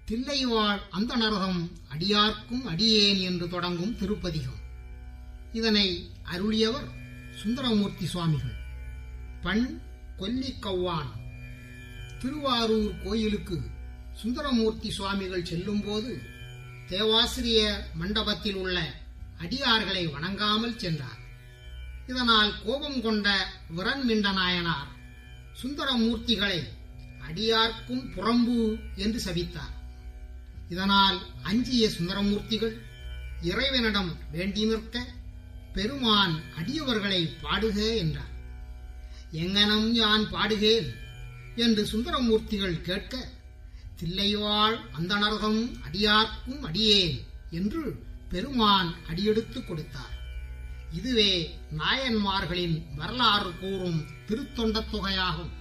தில்லைவாழ் அந்த நரகம் அடியார்க்கும் அடியேன் என்று தொடங்கும் திருப்பதிகம் இதனை அருளியவர் சுந்தரமூர்த்தி சுவாமிகள் பண் கொல்லிக்கவ்வான் திருவாரூர் கோயிலுக்கு சுந்தரமூர்த்தி சுவாமிகள் செல்லும்போது தேவாசிரிய மண்டபத்தில் உள்ள அடியார்களை வணங்காமல் சென்றார் இதனால் கோபம் கொண்ட விரண்மிண்ட நாயனார் சுந்தரமூர்த்திகளை அடியார்க்கும் புறம்பு என்று சபித்தார் இதனால் அஞ்சிய சுந்தரமூர்த்திகள் இறைவனிடம் வேண்டி நிற்க பெருமான் அடியவர்களை பாடுக என்றார் எங்கனம் யான் பாடுகேன் என்று சுந்தரமூர்த்திகள் கேட்க தில்லைவாழ் அந்தணர்கம் அடியார்க்கும் அடியேன் என்று பெருமான் அடியெடுத்து கொடுத்தார் இதுவே நாயன்மார்களின் வரலாறு கூறும் திருத்தொண்டத் தொகையாகும்